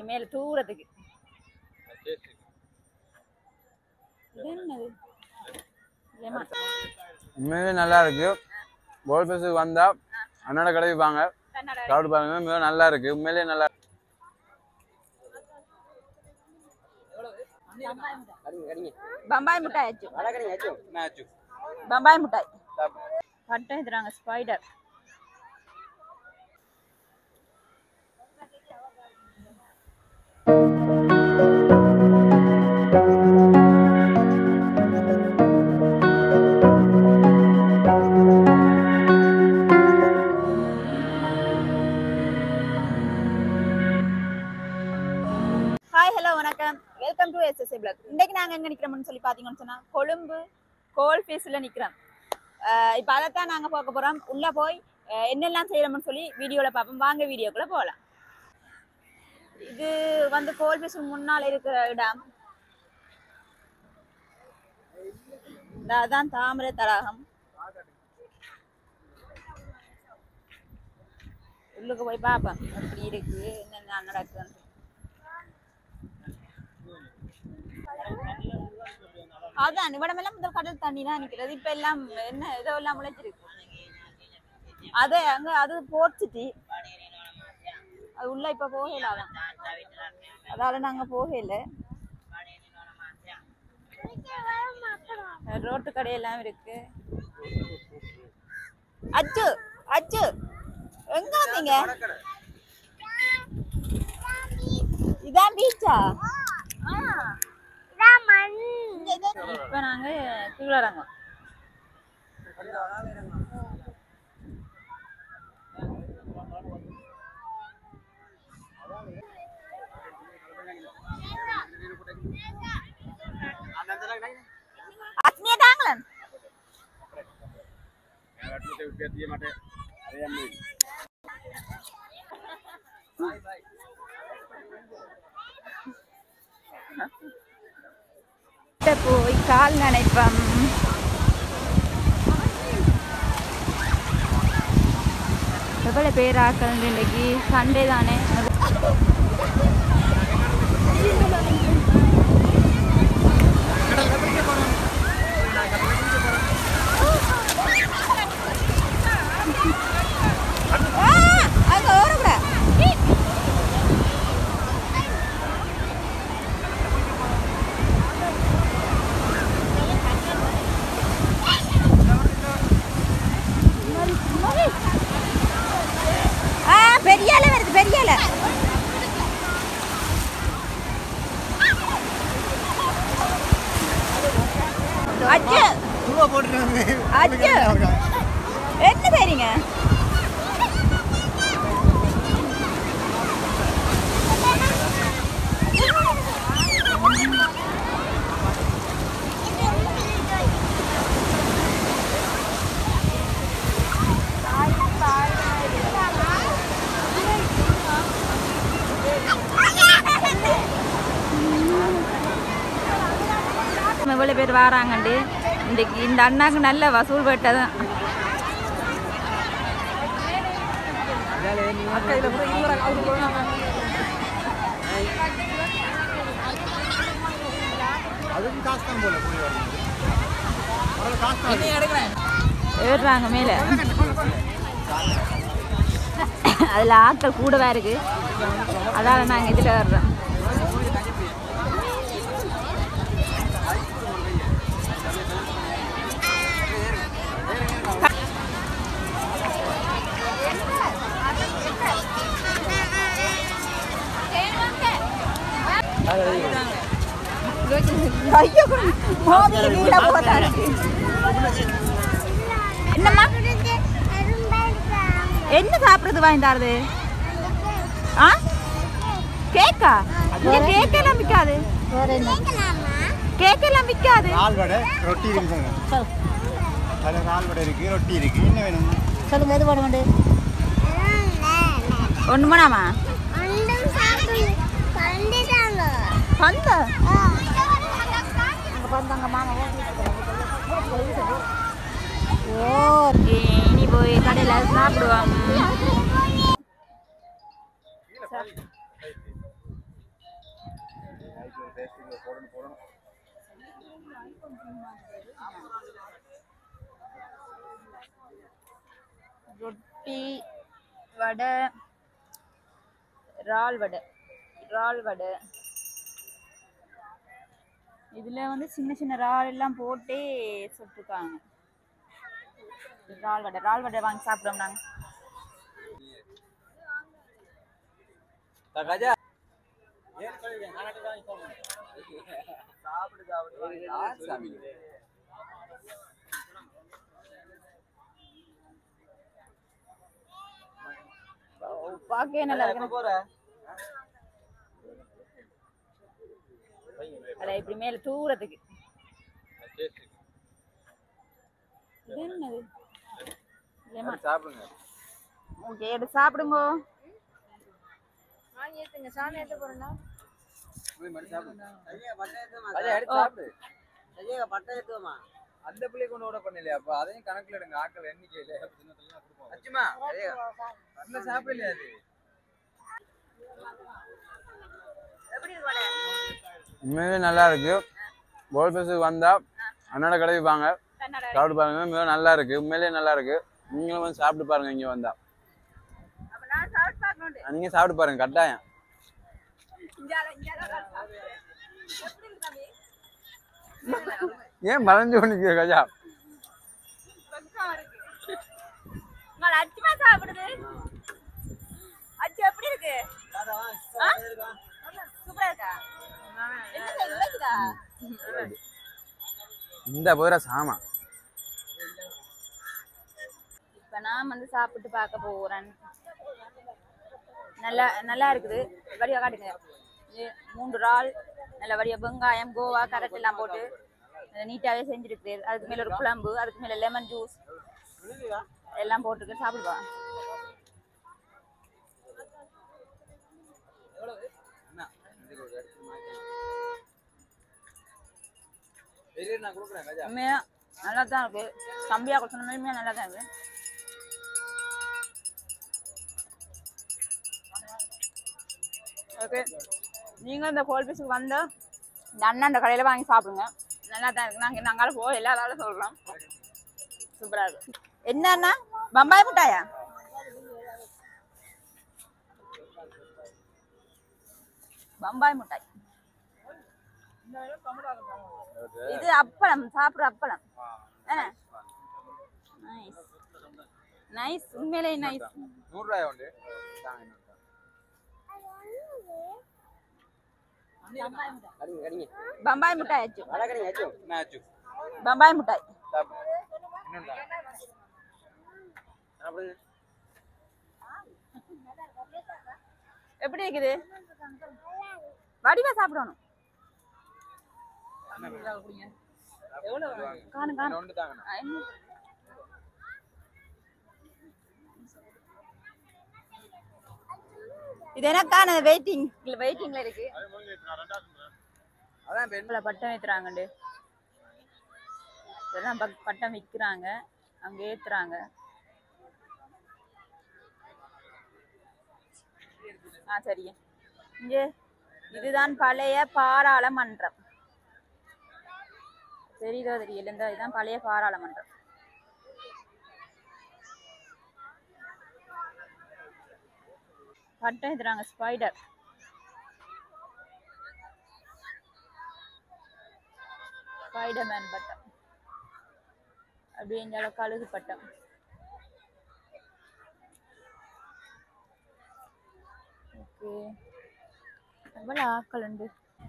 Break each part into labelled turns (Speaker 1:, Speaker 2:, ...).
Speaker 1: மேல தூரத்துக்கு இது என்னது ஏமா
Speaker 2: உண்மையிலே நல்லா இருக்கு கோல் ஃபேஸுக்கு வந்தா அண்ணோட கடைக்கு வாங்க
Speaker 1: கன்னடா
Speaker 2: சாப்பிட்டு பாருங்க மிகவும் நல்லா இருக்கு உண்மையிலேயே நல்லா
Speaker 1: பம்பாய் மிட்டாய் ஆச்சு பம்பாய் மிட்டாய் கட்டை இதுறாங்க ஸ்பைடர் ஹாய் ஹலோ வணக்கம் வெல்கம் டு எஸ்எஸ்ஏ பிளாக் இன்னைக்கு நாங்க எங்க நிக்கிறோம்னு சொல்லி பாத்தீங்கன்னு சொன்னா கொழும்பு கோல் ஃபேஸ்ல நிக்கிறோம் அஹ் இப்ப அதைத்தான் நாங்க பார்க்க போறோம் உள்ள போய் அஹ் என்னெல்லாம் செய்யறோம்னு சொல்லி வீடியோல பார்ப்போம் வாங்க வீடியோக்குள்ள போகலாம் இது வந்து கோல் ஃபேஸ் முன்னால் இருக்கிற இடம் இந்த அதான் தாமிர தடாகம் உள்ளுக்கு போய் பார்ப்பேன் எப்படி இருக்கு என்னென்ன நடக்குதுன்னு அதான் இவடமெல்லாம் முதல் கடல் தண்ணி தான் நிக்கிறது இப்ப எல்லாம் என்ன ஏதோ எல்லாம் முளைச்சிருக்கு அது அங்க அது போர்ச்சிட்டு அது உள்ள இப்ப போகல அதான் அதால நாங்க போகல ரோட்டு கடையெல்லாம் இருக்கு அச்சு அச்சு எங்க வந்தீங்க இதான் பீச்சா இப்ப நாங்க கீழே இறங்கோம் அக்னிய தாங்களன் போய் கால் நினைப்பம் எவ்வளோ பேர் ஆக்கள் இன்னைக்கு சண்டே தானே அங்க ஓரக்கூடாது ஆ பெரிய அலை வருது பெரிய அலை அச்சு அச்சு என்ன பேருங்க எவ்வளோ பேர் வராங்கண்டு இன்றைக்கு இந்த அண்ணாக்கு நல்ல வசூல் பெட்டை தான்
Speaker 3: அதுக்கும் காசு தான் போல புளி வரணும் முதல்ல காசு தான்
Speaker 1: ஏறுறாங்க மேலே அதில் ஆட்கள் கூடவா இருக்கு அதால நாங்கள் இதில் வர்றோம் ஐயோ மோதி கீழே போட்டாரு என்னம்மா என்ன சாப்பிடுறது வாங்கி தரது ஆ கேக்கா இங்க கேக் எல்லாம் விற்காது கேக் எல்லாம் விற்காது
Speaker 3: நால் வடை ரொட்டி இருக்குங்க அதில் நால் வடை இருக்கு ரொட்டி இருக்கு என்ன வேணும்
Speaker 4: சொல்லுங்க எது போட வேண்டு
Speaker 1: ஒன்று மணாமா பந்த
Speaker 4: அங்கே வந்தாங்க மாமா ஓ
Speaker 1: இனி போய் கடையில் சாப்பிடுவோம் ரொட்டி வடை இறால் வடை இறால் வடை இதுல வந்து சின்ன சின்ன இறால் எல்லாம் போட்டு சுட்டுருக்காங்க இறால் வடை இறால் வடை வாங்கி சாப்பிடுறோம் நாங்க பார்க்கவே நல்லா இருக்கு அட இப்படி மேல தூரத்துக்கு இது என்னது லெமன்
Speaker 2: சாப்பிடுங்க
Speaker 1: ஓகே எடுத்து சாப்பிடுங்க
Speaker 2: அதை எடுத்து சாப்பிடு அந்த பிள்ளை கொண்டு ஓட பண்ணலையா அப்ப அதையும் கணக்குல எடுங்க ஆக்கள் எண்ணிக்கையில அச்சுமா அந்த சாப்பிடலையா அது உண்மையிலே நல்லா இருக்கு கோல் பேஸுக்கு வந்தா அண்ணோட கடைக்கு வாங்க சாப்பிட்டு பாருங்க மிகவும் நல்லா இருக்கு உண்மையிலேயே நல்லா இருக்கு நீங்களும் வந்து சாப்பிட்டு பாருங்க இங்க வந்தா
Speaker 1: அப்ப நான் சாப்பிட்டு பார்க்கணும்
Speaker 2: நீங்க சாப்பிட்டு பாருங்க கட்டாயம்
Speaker 1: இஞ்சால இஞ்சால எப்படி இருக்கு தம்பி
Speaker 2: ஏன் மறைஞ்சு நிக்கிற கஜா
Speaker 1: வெக்கமா இருக்கு உங்களை அச்சுமா சாப்பிடுது அச்சு எப்படி இருக்கு ஆ? சூப்பரா இருக்கா என்ன இல்லைக்குதா
Speaker 2: இந்த போகிற சாமா
Speaker 1: இப்ப நான் வந்து சாப்பிட்டு பார்க்க போறேன் நல்லா நல்லா இருக்குது வடிவா காட்டுங்க இது மூன்று இறால் நல்ல வடிவ வெங்காயம் கோவா கரட் எல்லாம் போட்டு நல்ல நீட்டாவே செஞ்சிருக்கு அதுக்கு மேல ஒரு குழம்பு அதுக்கு மேல லெமன் ஜூஸ் எல்லாம் போட்டுருக்கு சாப்பிடுவான்
Speaker 2: நான் கொடுக்குறேன் கஜா
Speaker 1: உண்மையா நல்லா தான் இருக்கு தம்பியா சொன்ன மாதிரி உண்மையா நல்லா தான் இருக்கு ஓகே நீங்க இந்த கோல் பீஸுக்கு வந்தா இந்த அண்ணன் அந்த கடையில வாங்கி சாப்பிடுங்க நல்லா தான் இருக்கு நாங்க நாங்கால போ எல்லாரால சொல்றோம் சூப்பரா இருக்கு என்னன்னா பம்பாய் மிட்டாயா பம்பாய் மிட்டாய் இது அப்பளம் சாப்பிடுற அப்பளம் நைஸ் நைஸ் உண்மையிலே நைஸ்
Speaker 2: நூறுரூவாய் உண்டு தாங்க இன்னொரு
Speaker 1: பம்பாய் மிட்டாய் ஆச்சு
Speaker 2: என்ன ஆச்சு
Speaker 1: பம்பாய் மிட்டாய்
Speaker 2: சாப்பிடு இன்னொன்று சாப்பிடு
Speaker 1: எப்படி இருக்குது வடிவா சாப்பிடணும் காணும் காணும்
Speaker 2: ஒன்று தாங்கண்ணா
Speaker 1: ஆ, என்ன? இது எனக்கான வெயிட்டிங் வெயிட்டிங்ல இருக்கு
Speaker 2: அதான் இப்போ
Speaker 1: இவ்வளோ பட்டம் ஏத்துறாங்கண்டு இதெல்லாம் பக்- பட்டம் விற்கிறாங்க அங்க ஏத்துறாங்க ஆ சரி இங்கே இதுதான் பழைய பாராளுமன்றம் தெரியுதோ தெரியல இந்த இதுதான் பழைய பாராளுமன்றம் பட்டம் ஏத்துறாங்க ஸ்பைடர் ஸ்பைடர்மேன் பட்டம் அப்படியே இந்த கழுகு பட்டம் ஓகே எவ்வளோ ஆக்கள் உண்டு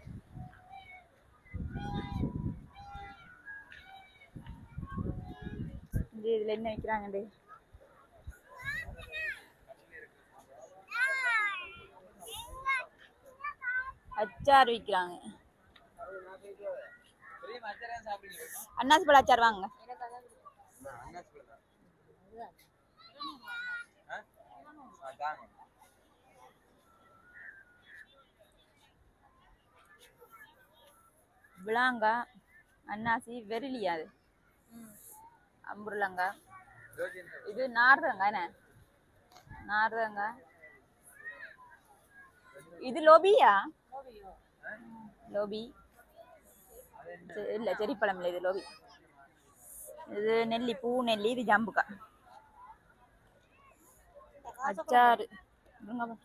Speaker 1: இந்த இதில் என்ன வைக்கிறாங்கண்டு அச்சார் விற்கிறாங்க அன்னாசி பழ அச்சார் வாங்க விளாங்கா அன்னாசி வெரிலியா அது அம்புருலங்கா இது நார்தங்கா என்ன நார்தங்கா இது லோபியா லோபி செ- இல்ல செரிப்பழம் இல்லை இது லோபி இது நெல்லி பூ நெல்லி இது ஜம்புக்கா அச்சாறு இங்க வா.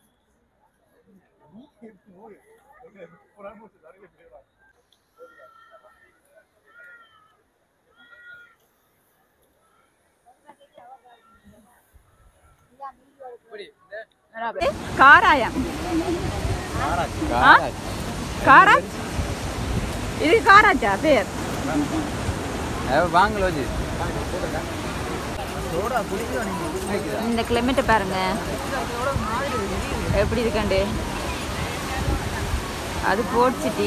Speaker 1: காராயா ஆ? காரா இது காராச்சா பேர்
Speaker 2: வாங்கல வச்சு
Speaker 1: இந்த கிளைமேட்டை பாருங்க எப்படி இருக்கண்டு அது போட் சிட்டி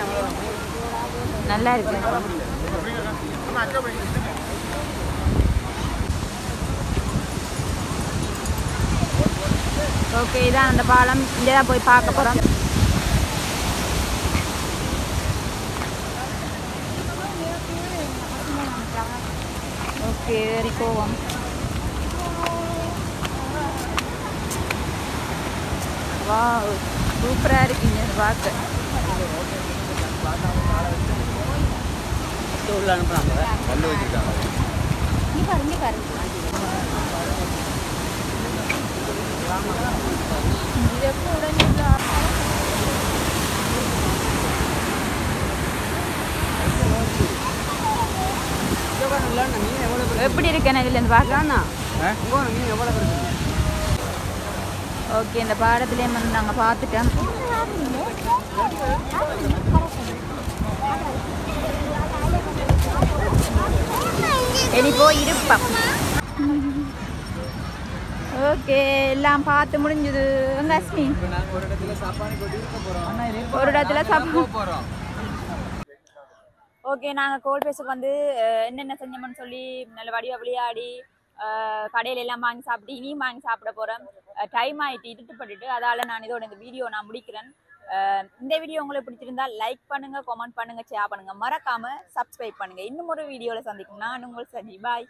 Speaker 1: நல்லா இருக்கு ஓகே இதான் அந்த பாலம் இங்கே தான் போய் பார்க்க போகிறோம் ஓகே ஏறி போவோம் வாவ் சூப்பராக இருக்கீங்க பார்க்க
Speaker 2: கல் வச்சிருக்காங்க
Speaker 4: இங்கே பாரு இங்கே பாரு
Speaker 1: எப்படி இருக்கு எனக்கு இதுலேருந்து பார்க்கலாம்னா ஓகே இந்த பாடத்துலேயும் வந்து நாங்கள் பார்த்துட்டோம் இனி போய் இருப்போம் ஓகே எல்லாம் பார்த்து முடிஞ்சது எங்க அஸ்மி
Speaker 2: ஒரு இடத்துல சாப்பாடு கொண்டு இருக்க போறோம்
Speaker 1: ஒரு இடத்துல சாப்பிட்டு
Speaker 2: போறோம்
Speaker 1: ஓகே நாங்கள் கோல் பேஸுக்கு வந்து அஹ், என்னென்ன செஞ்சோம்னு சொல்லி நல்ல வடிவா விளையாடி அஹ், கடையில எல்லாம் வாங்கி சாப்பிட்டு இனியும் வாங்கி சாப்பிட போகிறோம் டைம் ஆகிட்டு இட்டுப்பட்டுட்டு அதால் நான் இதோட இந்த வீடியோ நான் முடிக்கிறேன் அஹ், இந்த வீடியோ உங்களுக்கு பிடிச்சிருந்தா லைக் பண்ணுங்க கமெண்ட் பண்ணுங்க ஷேர் பண்ணுங்க மறக்காம சப்ஸ்கிரைப் பண்ணுங்க இன்னும் ஒரு வீடியோவில் சந்திக்கும் நான் உங்கள் சஜி பாய்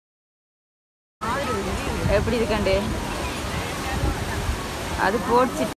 Speaker 1: எப்படி இருக்கண்டு அது போச்சு